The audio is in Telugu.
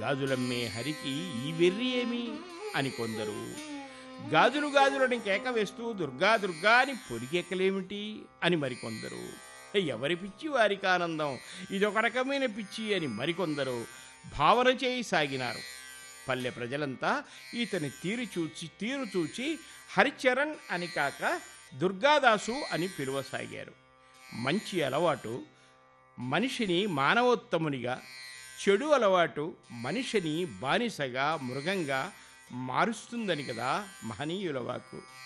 గాజులమ్మే హరికి ఈ వెర్రి ఏమి అని కొందరు గాజులు గాజులని కేక వేస్తూ దుర్గా దుర్గా అని పొరికెక్కలేమిటి అని మరికొందరు ఎవరి పిచ్చి వారికి ఆనందం ఇదొక రకమైన పిచ్చి అని మరికొందరు భావన చేయి సాగినారు పల్లె ప్రజలంతా ఇతని తీరు చూచి తీరు చూచి హరిచరణ్ అని కాక దుర్గాదాసు అని పిలువసాగారు మంచి అలవాటు మనిషిని మానవోత్తమునిగా చెడు అలవాటు మనిషిని బానిసగా మృగంగా మారుస్తుందని కదా మహనీయుల వాకు